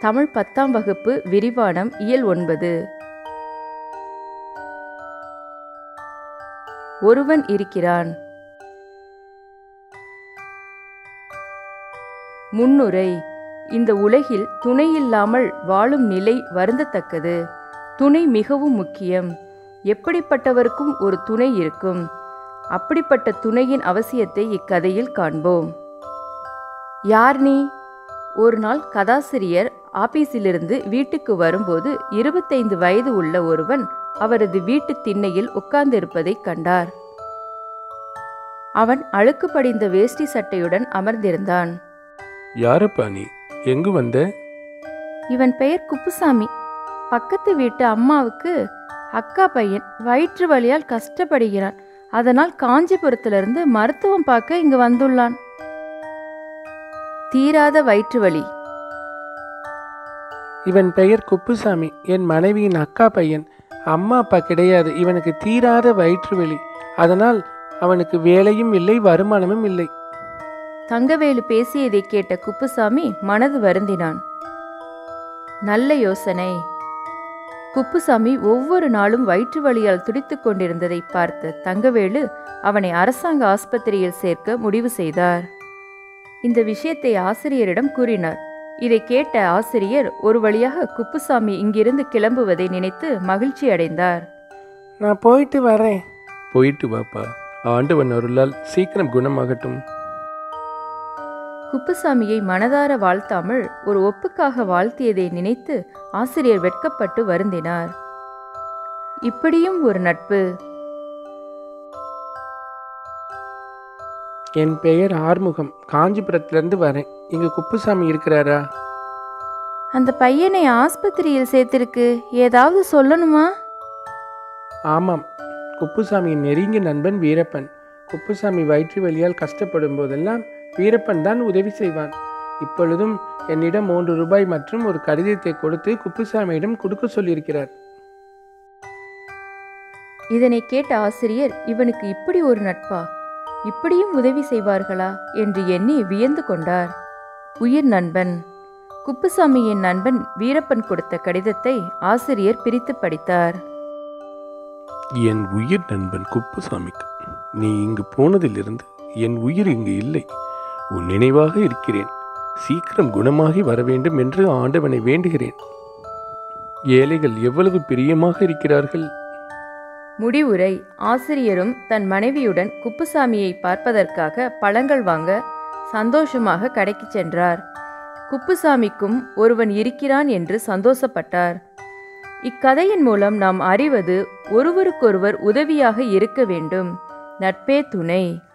தமிழ் பத்தாம் வகுப்பு விரிவானம் இயல் ஒன்பது ஒருவன் இருக்கிறான் முன்னுரை இந்த உலகில் துணையில்லாமல் வாழும் நிலை வருந்தத்தக்கது துணை மிகவும் முக்கியம் எப்படிப்பட்டவருக்கும் ஒரு துணை இருக்கும் அப்படிப்பட்ட துணையின் அவசியத்தை இக்கதையில் காண்போம் யார் நீ ஒரு நாள் கதாசிரியர் ஆபீஸிலிருந்து வீட்டுக்கு வரும்போது இருபத்தைந்து வயது உள்ள ஒருவன் அவரது வீட்டு திண்ணையில் உட்கார்ந்திருப்பதைக் கண்டார் அவன் அழுக்கு படிந்த வேஷ்டி சட்டையுடன் அமர்ந்திருந்தான் யாரப்பா நீ எங்கு வந்த இவன் பெயர் குப்புசாமி பக்கத்து வீட்டு அம்மாவுக்கு அக்கா பையன் வயிற்று வலியால் கஷ்டப்படுகிறான் அதனால் காஞ்சிபுரத்திலிருந்து மருத்துவம் பார்க்க இங்கு வந்துள்ளான் தீராத வயிற்று வலி இவன் பெயர் குப்புசாமி என் மனைவியின் அக்கா பையன் அம்மா அப்பா கிடையாது இவனுக்கு தீராத வயிற்று வலி அதனால் அவனுக்கு வேலையும் இல்லை வருமானமும் இல்லை தங்கவேலு பேசியதை கேட்ட குப்புசாமி மனது வருந்தினான் நல்ல யோசனை குப்புசாமி ஒவ்வொரு நாளும் வயிற்று வலியால் துடித்துக் கொண்டிருந்ததை பார்த்த தங்கவேலு அவனை அரசாங்க ஆஸ்பத்திரியில் சேர்க்க முடிவு செய்தார் இந்த விஷயத்தை ஆசிரியரிடம் கூறினார் இதை கேட்ட ஆசிரியர் ஒரு வழியாக குப்புசாமி இங்கிருந்து கிளம்புவதை நினைத்து மகிழ்ச்சி அடைந்தார் நான் போயிட்டு வரேன் போயிட்டு வாப்பா ஆண்டவன் அருளால் சீக்கிரம் குணமாகட்டும் குப்புசாமியை மனதார வாழ்த்தாமல் ஒரு ஒப்புக்காக வாழ்த்தியதை நினைத்து ஆசிரியர் வெட்கப்பட்டு வருந்தினார் இப்படியும் ஒரு நட்பு என் பெயர் ஆறுமுகம் காஞ்சிபுரத்திலிருந்து வரேன் இங்க குப்புசாமி இருக்கிறாரா அந்த பையனை ஆஸ்பத்திரியில் சேர்த்திருக்கு ஏதாவது சொல்லணுமா ஆமாம் குப்புசாமியின் நெருங்கிய நண்பன் வீரப்பன் குப்புசாமி வயிற்று வலியால் கஷ்டப்படும் போதெல்லாம் வீரப்பன் தான் உதவி செய்வான் இப்பொழுதும் என்னிடம் மூன்று ரூபாய் மற்றும் ஒரு கடிதத்தை கொடுத்து குப்புசாமியிடம் கொடுக்க சொல்லியிருக்கிறார் இதனை கேட்ட ஆசிரியர் இவனுக்கு இப்படி ஒரு நட்பா இப்படியும் உதவி செய்வார்களா என்று எண்ணி வியந்து கொண்டார் உயிர் நண்பன் குப்புசாமியின் நண்பன் வீரப்பன் கொடுத்த கடிதத்தை ஆசிரியர் பிரித்து படித்தார் என் உயிர் நண்பன் குப்புசாமிக்கு நீ இங்கு போனதிலிருந்து என் உயிர் இங்கு இல்லை உன் நினைவாக இருக்கிறேன் சீக்கிரம் குணமாகி வர வேண்டும் என்று ஆண்டவனை வேண்டுகிறேன் ஏழைகள் எவ்வளவு பிரியமாக இருக்கிறார்கள் முடிவுரை ஆசிரியரும் தன் மனைவியுடன் குப்புசாமியை பார்ப்பதற்காக பழங்கள் வாங்க சந்தோஷமாக கடைக்கு சென்றார் குப்புசாமிக்கும் ஒருவன் இருக்கிறான் என்று சந்தோஷப்பட்டார் இக்கதையின் மூலம் நாம் அறிவது ஒருவருக்கொருவர் உதவியாக இருக்க வேண்டும் நட்பே துணை